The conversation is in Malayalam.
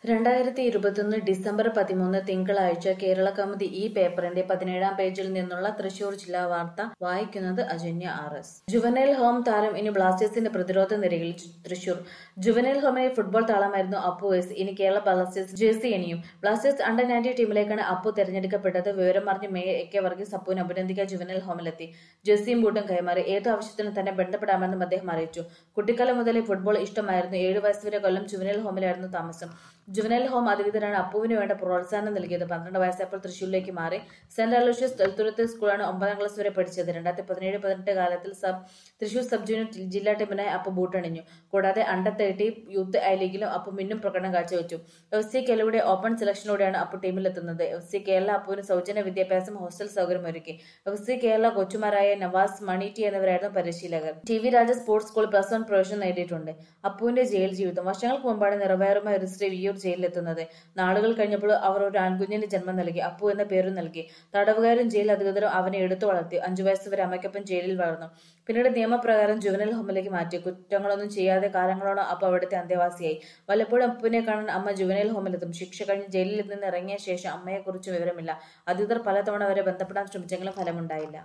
രണ്ടായിരത്തി ഇരുപത്തൊന്ന് ഡിസംബർ പതിമൂന്ന് തിങ്കളാഴ്ച കേരള കൗമുദി ഈ പേപ്പറിന്റെ പതിനേഴാം പേജിൽ നിന്നുള്ള തൃശൂർ ജില്ലാ വാർത്ത വായിക്കുന്നത് Ajanya R S juvenile home താരം ഇനി ബ്ലാസ്റ്റേഴ്സിന്റെ പ്രതിരോധ നിരയിൽ ചു- തൃശൂർ ജുവനൈൽ ഹോമിനെ ഫുട്ബോൾ താളമായിരുന്നു അപ്പു എസ് ഇനി കേരള ബ്ലാസ്റ്റേഴ്സ് ജേഴ്സി അണിയും ബ്ലാസ്റ്റേഴ്സ് അണ്ടർ നയൻറ്റി ടീമിലേക്കാണ് അപ്പു തെരഞ്ഞെടുക്കപ്പെട്ടത് വിവരം അറിഞ്ഞ് മേയർ എ കെ വർഗീസ് അപ്പുവിനെ അഭിനന്ദിക്കാൻ ജുവനൈൽ ഹോമിലെത്തി ജേഴ്സിയും ബൂട്ടും കൈമാറി ഏത് ആവശ്യത്തിനും തന്നെ ബന്ധപ്പെടാമെന്നും അദ്ദേഹം അറിയിച്ചു കുട്ടിക്കാലം മുതലേ ഫുട്ബോൾ ഇഷ്ടമായിരുന്നു ഏഴു വയസ്സുവരെ കൊല്ലം ജുവനൈൽ ഹോമിലായിരുന്നു താമസം ജുവനൈൽ ഹോം അധികൃതരാണ് അപ്പുവിന് വേണ്ട പ്രോത്സാഹനം നൽകിയത് പന്ത്രണ്ട് വയസ്സായപ്പോൾ തൃശ്ശൂരിലേക്ക് മാറി സെന്റ് അലോഷ്യസ് തെൽത്തുരത്തെ സ്കൂളാണ് ഒമ്പതാം ക്ലാസ് വരെ പഠിച്ചത് രണ്ടായിരത്തി പതിനേഴ് പതിനെട്ട് കാലത്തിൽ സബ് തൃശൂർ സബ് ജൂനിയർ ജില്ലാ ടീമിനായി അപ്പു ബൂട്ടണിഞ്ഞു കൂടാതെ അണ്ടർ തേർട്ടി യൂത്ത് ഐ ലീഗിലും അപ്പു മിന്നും പ്രകടനം കാഴ്ചവെച്ചു എഫ് സി കേരളയുടെ ഓപ്പൺ സെലക്ഷനിലൂടെയാണ് അപ്പു ടീമിലെത്തുന്നത് എഫ് സി കേരള അപ്പുവിന് സൗജന്യ വിദ്യാഭ്യാസം ഹോസ്റ്റൽ സൗകര്യം ഒരുക്കി എഫ് സി കേരള കോച്ചുമാരായ നവാസ് മണി ടി എന്നിവരായിരുന്നു പരിശീലകർ T V Raja sports school plus one പ്രവേശനം നേടിയിട്ടുണ്ട് അപ്പുവിന്റെ ജയിൽ ജീവിതം വർഷങ്ങൾക്ക് മുമ്പാണ് നിറവേറുമായ ഒരു സ്ത്രീ വിയൂർ ജയിലിലെത്തുന്നത് നാളുകൾ കഴിഞ്ഞപ്പോൾ അവർ ഒരു ആൺകുഞ്ഞിന് ജന്മം നൽകി അപ്പു എന്ന പേരും നൽകി തടവുകാരും ജയിൽ അധികൃതരും അവനെ എടുത്തു വളർത്തി അഞ്ചു വയസ്സ് വരെ അമ്മയ്ക്കൊപ്പം ജയിലിൽ വളർന്നു പിന്നീട് നിയമപ്രകാരം ജുവനൽ ഹോമിലേക്ക് മാറ്റി കുറ്റങ്ങളൊന്നും ചെയ്യാതെ കാലങ്ങളോളം അപ്പു അവിടുത്തെ അന്തേവാസിയായി വല്ലപ്പോഴും അപ്പുവിനെ കാണാൻ അമ്മ ജുവനൽ ഹോമിലെത്തും ശിക്ഷ കഴിഞ്ഞ് ജയിലിൽ നിന്ന് ഇറങ്ങിയ ശേഷം അമ്മയെക്കുറിച്ച് വിവരമില്ല അധികൃതർ പലതവണ വരെ ബന്ധപ്പെടാൻ ശ്രമിച്ചെങ്കിലും ഫലമുണ്ടായില്ല